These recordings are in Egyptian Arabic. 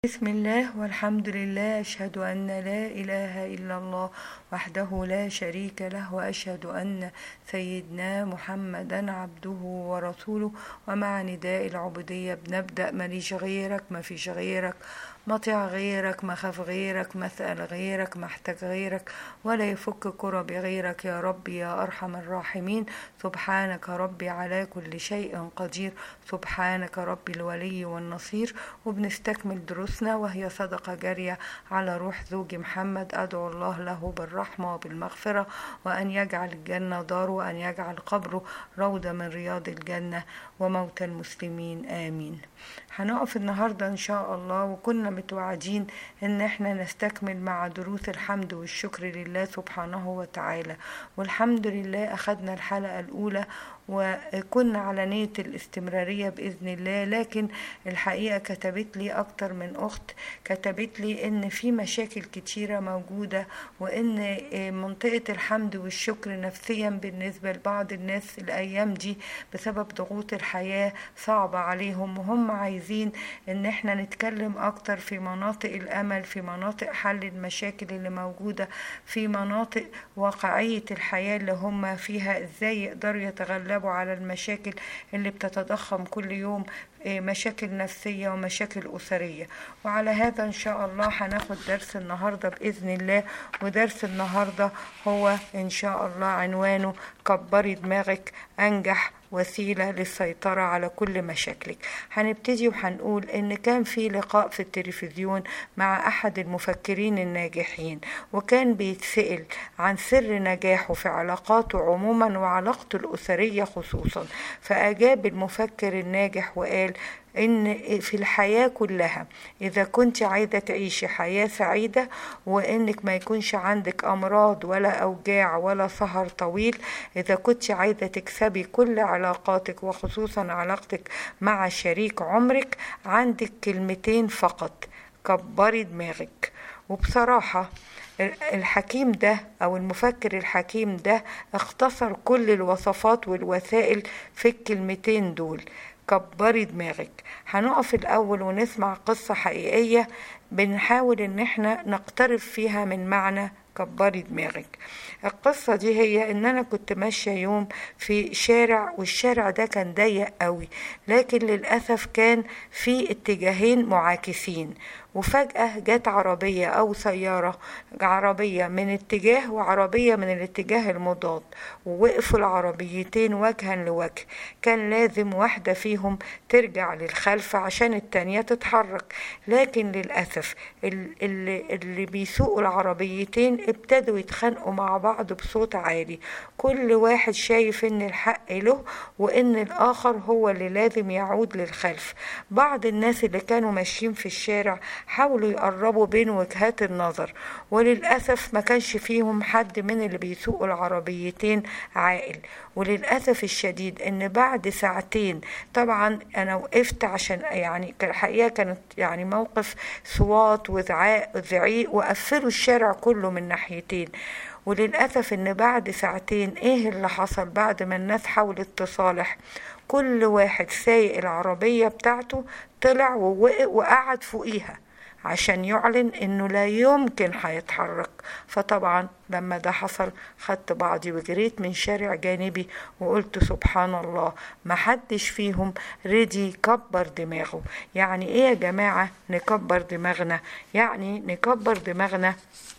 بسم الله والحمد لله أشهد أن لا إله إلا الله وحده لا شريك له وأشهد أن سيدنا محمدا عبده ورسوله ومع نداء العبودية بنبدأ ماليش غيرك ما فيش غيرك مطيع غيرك مخاف غيرك مسأل غيرك محتاج غيرك ولا يفك كرب غيرك يا ربي يا أرحم الراحمين سبحانك ربي على كل شيء قدير سبحانك ربي الولي والنصير وبنستكمل دروسنا وهي صدقة جارية على روح زوجي محمد أدعو الله له بالرحمة وبالمغفرة وأن يجعل الجنة داره وأن يجعل قبره روضة من رياض الجنة وموت المسلمين آمين هنقف النهاردة إن شاء الله وكنا متوعدين إن إحنا نستكمل مع دروس الحمد والشكر لله سبحانه وتعالى والحمد لله أخدنا الحلقة الأولى وكنا على نية الاستمرارية بإذن الله لكن الحقيقة كتبت لي أكتر من أخت كتبت لي إن في مشاكل كتيرة موجودة وإن منطقة الحمد والشكر نفسيا بالنسبة لبعض الناس الأيام دي بسبب ضغوط الحياة صعبة عليهم وهم عايزين إن إحنا نتكلم أكتر في مناطق الأمل في مناطق حل المشاكل اللي موجودة في مناطق واقعية الحياة اللي هم فيها إزاي يقدروا يتغلبوا على المشاكل اللي بتتضخم كل يوم مشاكل نفسية ومشاكل أسرية وعلى هذا إن شاء الله هناخد درس النهاردة بإذن الله ودرس النهاردة هو إن شاء الله عنوانه كبري دماغك أنجح وسيلة للسيطرة على كل مشاكلك هنبتدي وهنقول إن كان في لقاء في التلفزيون مع أحد المفكرين الناجحين وكان بيتسأل عن سر نجاحه في علاقاته عموما وعلاقته الأسرية خصوصا فأجاب المفكر الناجح وقال ان في الحياة كلها اذا كنت عايزة تعيشي حياة سعيدة وانك ما يكونش عندك امراض ولا اوجاع ولا سهر طويل اذا كنت عايزة تكسبي كل علاقاتك وخصوصا علاقتك مع شريك عمرك عندك كلمتين فقط كبري دماغك وبصراحة الحكيم ده او المفكر الحكيم ده اختصر كل الوصفات والوسائل في الكلمتين دول كبري دماغك هنقف الاول ونسمع قصة حقيقية بنحاول ان احنا نقترب فيها من معنى كبري دماغك القصة دي هي ان انا كنت ماشية يوم في شارع والشارع ده كان ضيق قوي لكن للأسف كان في اتجاهين معاكسين وفجأة جت عربية أو سيارة عربية من اتجاه وعربية من الاتجاه المضاد ووقفوا العربيتين وجها لوجه كان لازم واحدة فيهم ترجع للخلف عشان التانية تتحرك لكن للأسف اللي, اللي بيسوقوا العربيتين ابتدوا يتخانقوا مع بعض بصوت عالي كل واحد شايف ان الحق له وان الاخر هو اللي لازم يعود للخلف بعض الناس اللي كانوا ماشيين في الشارع حاولوا يقربوا بين وجهات النظر وللأسف ما كانش فيهم حد من اللي بيسوقوا العربيتين عاقل وللأسف الشديد ان بعد ساعتين طبعا انا وقفت عشان يعني الحقيقة كانت يعني موقف صوات وزعاق وزعيق وقفلوا الشارع كله من ناحيتين وللأسف ان بعد ساعتين ايه اللي حصل بعد ما الناس حاولت تصالح كل واحد سايق العربية بتاعته طلع وقعد فوقيها عشان يعلن انه لا يمكن هيتحرك فطبعا لما ده حصل خدت بعضي وجريت من شارع جانبي وقلت سبحان الله ما حدش فيهم رضي يكبر دماغه يعني ايه يا جماعة نكبر دماغنا يعني نكبر دماغنا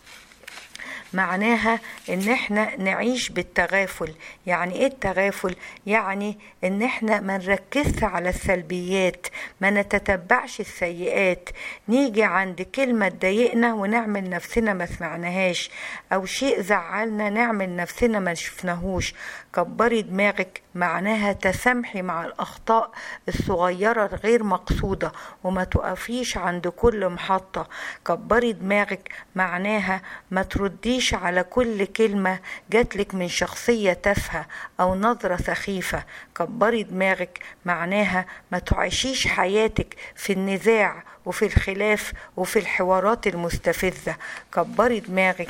معناها ان احنا نعيش بالتغافل يعني ايه التغافل يعني ان احنا ما نركزش على السلبيات ما نتتبعش السيئات نيجي عند كلمة تضايقنا ونعمل نفسنا ما سمعناهاش او شيء زعلنا نعمل نفسنا ما شفناهوش كبري دماغك معناها تسامحي مع الأخطاء الصغيرة الغير مقصودة وما تقفيش عند كل محطة كبري دماغك معناها ما ترديش على كل كلمة جاتلك من شخصية تافهة أو نظرة سخيفة كبري دماغك معناها ما تعيشيش حياتك في النزاع وفي الخلاف وفي الحوارات المستفزة كبري دماغك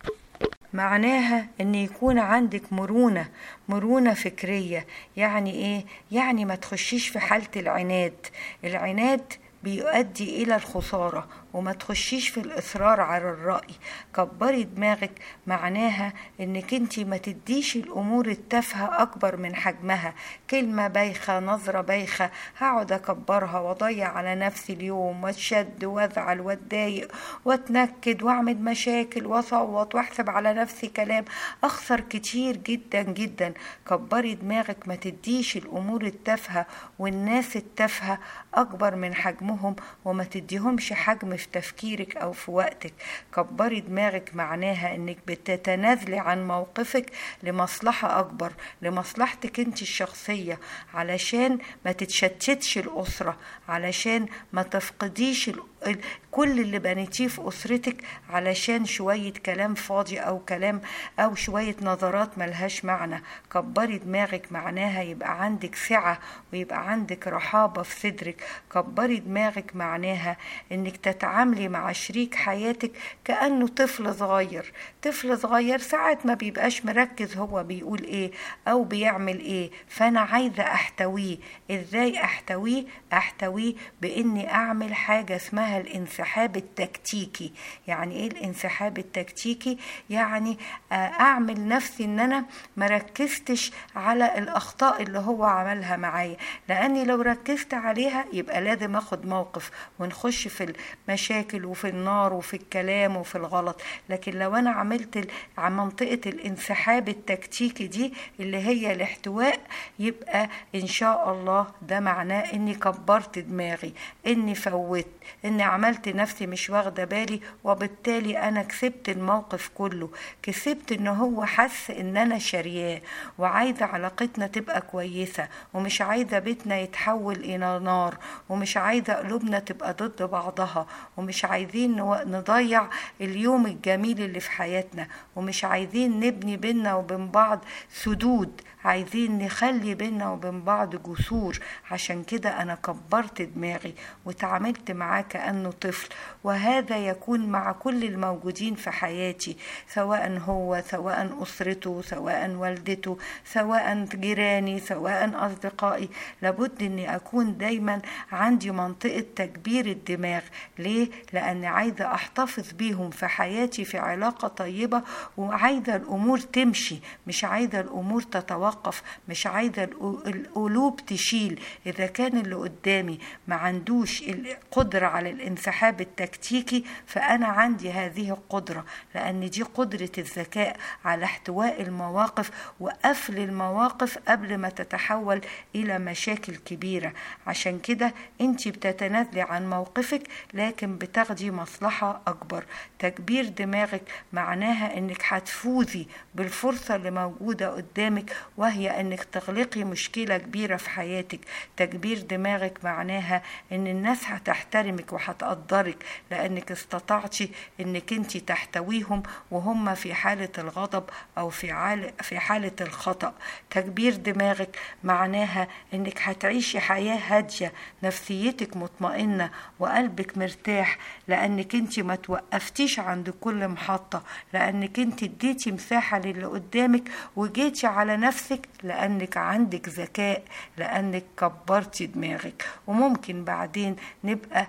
معناها ان يكون عندك مرونة مرونة فكرية يعني ايه يعني ما تخشيش في حالة العناد العناد بيؤدي إلى الخسارة وما تخشيش في الإصرار على الرأي كبري دماغك معناها إنك انت ما تديش الأمور التافهة أكبر من حجمها كلمة بايخة نظرة بايخة هقعد أكبرها وأضيع على نفسي اليوم واتشد وأزعل وأتضايق وأتنكد وأعمل مشاكل وأصوت وأحسب على نفسي كلام أخسر كتير جدا جدا كبري دماغك ما تديش الأمور التافهة والناس التافهة أكبر من حجمهم وما تديهمش حجم في تفكيرك أو في وقتك كبري دماغك معناها إنك بتتنازلي عن موقفك لمصلحة أكبر لمصلحتك أنت الشخصية علشان ما تتشتتش الأسرة علشان ما تفقديش كل اللي بنيتيه في أسرتك علشان شوية كلام فاضي أو كلام أو شوية نظرات ملهاش معنى كبري دماغك معناها يبقى عندك سعة ويبقى عندك رحابة في صدرك كبري دماغك معناها إنك تتعاملي مع شريك حياتك كأنه طفل صغير طفل صغير ساعات ما بيبقاش مركز هو بيقول إيه أو بيعمل إيه فأنا عايزة أحتويه إزاي أحتويه أحتويه بإني أعمل حاجة اسمها الانسحاب التكتيكي يعني ايه الانسحاب التكتيكي يعني اعمل نفسي ان انا مركزتش على الاخطاء اللي هو عملها معايا لاني لو ركزت عليها يبقى لازم اخد موقف ونخش في المشاكل وفي النار وفي الكلام وفي الغلط لكن لو انا عملت منطقة الانسحاب التكتيكي دي اللي هي الاحتواء يبقى ان شاء الله ده معناه اني كبرت دماغي اني فوت اني عملت نفسي مش واخده بالي وبالتالي انا كسبت الموقف كله كسبت ان هو حس ان انا شارياه وعايزه علاقتنا تبقى كويسه ومش عايزه بيتنا يتحول الى نار ومش عايزه قلوبنا تبقى ضد بعضها ومش عايزين نضيع اليوم الجميل اللي في حياتنا ومش عايزين نبني بينا وبين بعض سدود عايزين نخلي بينا وبين بعض جسور عشان كده انا كبرت دماغي وتعاملت معاه كانه طفل وهذا يكون مع كل الموجودين في حياتي سواء هو سواء اسرته سواء والدته سواء جيراني سواء اصدقائي لابد اني اكون دايما عندي منطقه تكبير الدماغ ليه لاني عايزه احتفظ بيهم في حياتي في علاقه طيبه وعايزه الامور تمشي مش عايزه الامور تتوقف توقف مش عايزة القلوب تشيل إذا كان اللي قدامي ما عندوش القدرة على الانسحاب التكتيكي فأنا عندي هذه القدرة لأن دي قدرة الذكاء على احتواء المواقف وقفل المواقف قبل ما تتحول إلى مشاكل كبيرة عشان كده أنت بتتنازلي عن موقفك لكن بتاخدي مصلحة أكبر تكبير دماغك معناها أنك هتفوزي بالفرصة اللي موجودة قدامك وهي انك تغلقي مشكله كبيره في حياتك تكبير دماغك معناها ان الناس هتحترمك وهتقدرك لانك استطعتي انك انت تحتويهم وهم في حاله الغضب او في عال في حاله الخطا تكبير دماغك معناها انك هتعيشي حياه هاديه نفسيتك مطمئنه وقلبك مرتاح لانك انت ما توقفتيش عند كل محطه لانك انت اديتي مساحه للي قدامك وجيتي على نفسك لانك عندك ذكاء لانك كبرتي دماغك وممكن بعدين نبقى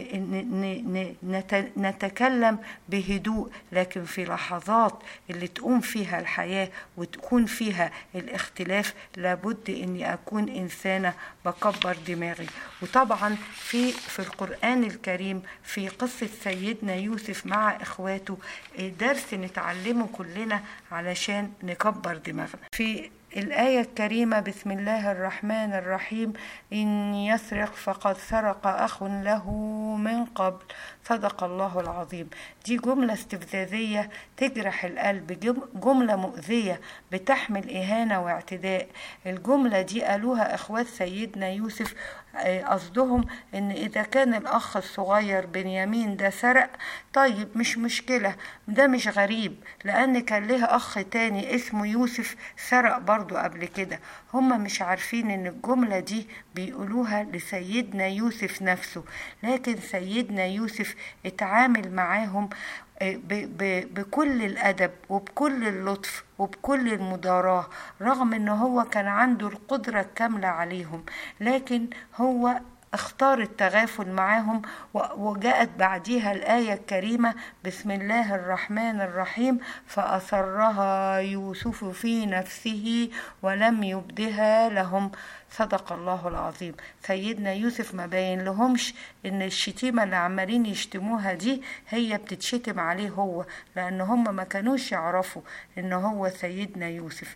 نتكلم بهدوء لكن في لحظات اللي تقوم فيها الحياه وتكون فيها الاختلاف لابد اني اكون انسانه بكبر دماغي وطبعا في في القران الكريم في قصه سيدنا يوسف مع اخواته درس نتعلمه كلنا علشان نكبر دماغنا في الآية الكريمة بسم الله الرحمن الرحيم إن يسرق فقد سرق أخ له من قبل صدق الله العظيم دي جملة استفزازية تجرح القلب جملة مؤذية بتحمل إهانة واعتداء الجملة دي قالوها إخوات سيدنا يوسف قصدهم ان اذا كان الاخ الصغير بنيامين ده سرق طيب مش مشكلة ده مش غريب لان كان له اخ تاني اسمه يوسف سرق برضو قبل كده هما مش عارفين ان الجملة دي بيقولوها لسيدنا يوسف نفسه لكن سيدنا يوسف اتعامل معاهم بكل الأدب وبكل اللطف وبكل المداراة رغم ان هو كان عنده القدرة الكاملة عليهم لكن هو اختار التغافل معاهم وجاءت بعديها الآية الكريمة بسم الله الرحمن الرحيم فأسرها يوسف في نفسه ولم يبدها لهم صدق الله العظيم سيدنا يوسف ما باين لهمش ان الشتيمة اللي عمالين يشتموها دي هي بتتشتم عليه هو لان هم ما كانوش يعرفوا ان هو سيدنا يوسف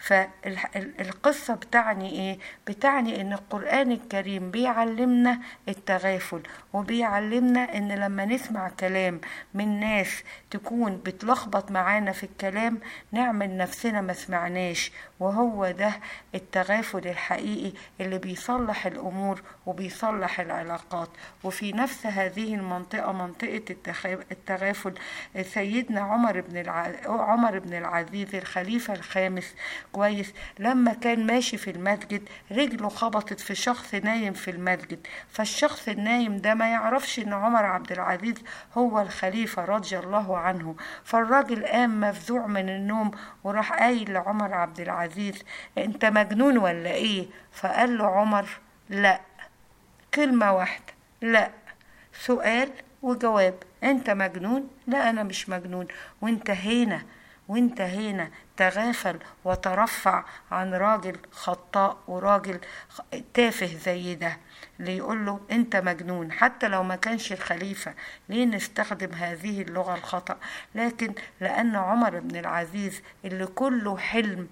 فالقصة بتعني ايه بتعني ان القرآن الكريم بيعلمنا التغافل وبيعلمنا ان لما نسمع كلام من ناس تكون بتلخبط معانا في الكلام نعمل نفسنا ما سمعناش وهو ده التغافل الحقيقي اللي بيصلح الامور وبيصلح العلاقات وفي نفس هذه المنطقة منطقة التغافل سيدنا عمر بن الع... عمر بن العزيز الخليفة الخامس كويس لما كان ماشي في المسجد رجله خبطت في شخص نايم في المسجد فالشخص النايم ده ما يعرفش ان عمر عبد العزيز هو الخليفة رضي الله عنه فالراجل قام مفزوع من النوم وراح قايل لعمر عبد العزيز انت مجنون ولا ايه فقال له عمر لا كلمة واحدة لا سؤال وجواب انت مجنون لا انا مش مجنون وانتهينا وانتهينا تغافل وترفع عن راجل خطاء وراجل تافه زي ده اللي يقول له انت مجنون حتى لو ما كانش الخليفة ليه نستخدم هذه اللغة الخطأ لكن لأن عمر بن العزيز اللي كله حلم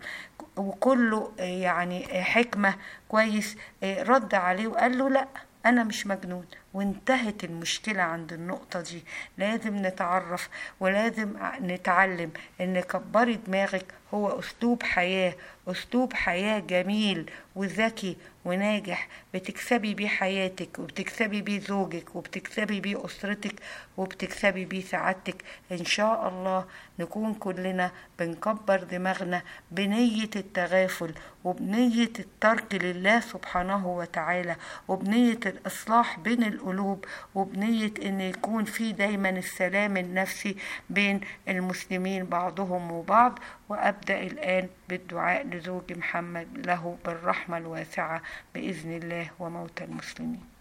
وكله يعني حكمة كويس رد عليه وقال له لأ أنا مش مجنون وانتهت المشكلة عند النقطة دي لازم نتعرف ولازم نتعلم ان كبري دماغك هو اسلوب حياة اسلوب حياة جميل وذكي وناجح بتكسبي بيه حياتك وبتكسبي بيه زوجك وبتكسبي بيه اسرتك وبتكسبي بيه سعادتك ان شاء الله نكون كلنا بنكبر دماغنا بنية التغافل وبنية الترك لله سبحانه وتعالى وبنية الاصلاح بين القلوب وبنية ان يكون في دايما السلام النفسي بين المسلمين بعضهم وبعض وابدا الان بالدعاء لزوج محمد له بالرحمه الواسعه باذن الله وموتى المسلمين